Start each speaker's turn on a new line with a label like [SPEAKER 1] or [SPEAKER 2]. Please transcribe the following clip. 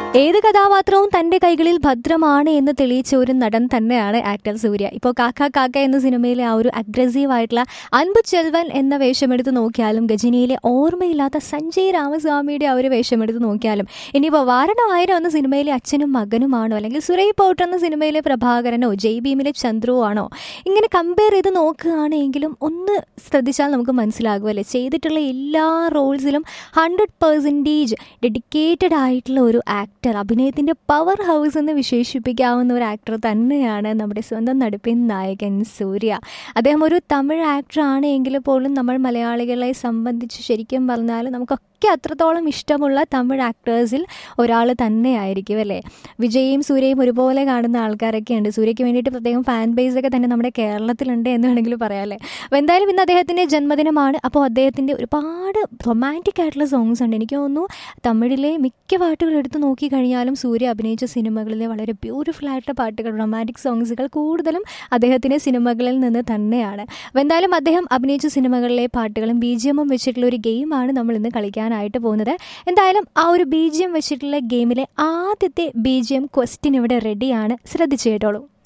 [SPEAKER 1] ഏത് കഥാപാത്രവും തന്റെ കൈകളിൽ ഭദ്രമാണ് എന്ന് തെളിയിച്ച ഒരു നടൻ തന്നെയാണ് ആക്ടർ സൂര്യ ഇപ്പോൾ കാക്ക കാക്ക എന്ന സിനിമയിലെ ആ ഒരു അഗ്രസീവ് ആയിട്ടുള്ള അൻപു ചെൽവൻ എന്ന വേഷമെടുത്ത് നോക്കിയാലും ഗജനിയിലെ ഓർമ്മയില്ലാത്ത സഞ്ജയ് രാമസ്വാമിയുടെ ആ ഒരു വേഷമെടുത്ത് നോക്കിയാലും ഇനിയിപ്പോൾ വാരണമായിരം എന്ന സിനിമയിലെ അച്ഛനും മകനുമാണോ അല്ലെങ്കിൽ സുരൈ പോട്ട് എന്ന സിനിമയിലെ പ്രഭാകരനോ ജയ് ഭീമിലെ ചന്ദ്രുവോ ആണോ ഇങ്ങനെ കമ്പയർ ചെയ്ത് നോക്കുകയാണെങ്കിലും ഒന്ന് ശ്രദ്ധിച്ചാൽ നമുക്ക് മനസ്സിലാകുമല്ലേ ചെയ്തിട്ടുള്ള എല്ലാ റോൾസിലും ഹൺഡ്രഡ് പെർസെൻറ്റേജ് ഡെഡിക്കേറ്റഡ് ആയിട്ടുള്ള ഒരു ആക്ടർ അഭിനയത്തിൻ്റെ പവർ ഹൗസ് എന്ന് വിശേഷിപ്പിക്കാവുന്ന ഒരു ആക്ടർ തന്നെയാണ് നമ്മുടെ സ്വന്തം നടുപ്പിൻ നായകൻ സൂര്യ അദ്ദേഹം ഒരു തമിഴ് ആക്ടർ ആണ് എങ്കിൽ പോലും നമ്മൾ മലയാളികളെ സംബന്ധിച്ച് ശരിക്കും പറഞ്ഞാൽ നമുക്കൊക്കെ അത്രത്തോളം ഇഷ്ടമുള്ള തമിഴ് ആക്ടേഴ്സിൽ ഒരാൾ തന്നെയായിരിക്കും അല്ലേ വിജയും സൂര്യയും ഒരുപോലെ കാണുന്ന ആൾക്കാരൊക്കെ ഉണ്ട് സൂര്യയ്ക്ക് വേണ്ടിയിട്ട് പ്രത്യേകം ഫാൻ ബേസ് ഒക്കെ തന്നെ നമ്മുടെ കേരളത്തിലുണ്ട് എന്ന് വേണമെങ്കിൽ പറയാം അല്ലേ അപ്പോൾ എന്തായാലും ഇന്ന് അദ്ദേഹത്തിൻ്റെ ജന്മദിനമാണ് അപ്പോൾ അദ്ദേഹത്തിൻ്റെ ഒരുപാട് റൊമാൻറ്റിക് ആയിട്ടുള്ള സോങ്സ് ഉണ്ട് എനിക്ക് തോന്നുന്നു തമിഴിലെ മിക്ക പാട്ടുകൾ എടുത്ത് നോക്കിക്കഴിഞ്ഞാലും സൂര്യ അഭിനയിച്ച സിനിമകളിലെ വളരെ ബ്യൂട്ടിഫുൾ ആയിട്ടുള്ള പാട്ടുകൾ റൊമാൻറ്റിക് സോങ്സുകൾ കൂടുതലും അദ്ദേഹത്തിൻ്റെ സിനിമകളിൽ നിന്ന് തന്നെയാണ് അപ്പോൾ എന്തായാലും അദ്ദേഹം അഭിനയിച്ച സിനിമകളിലെ പാട്ടുകളും ബി ജി എമ്മും വെച്ചിട്ടുള്ള ഒരു ഗെയിമാണ് നമ്മൾ ഇന്ന് കളിക്കാനായിട്ട് പോകുന്നത് എന്തായാലും ആ ഒരു ബി ജി എം വെച്ചിട്ടുള്ള ഗെയിമിലെ ആദ്യത്തെ ബി ജി എം ക്വസ്റ്റ്യൻ ഇവിടെ റെഡിയാണ് ശ്രദ്ധിച്ചു കേട്ടോളൂ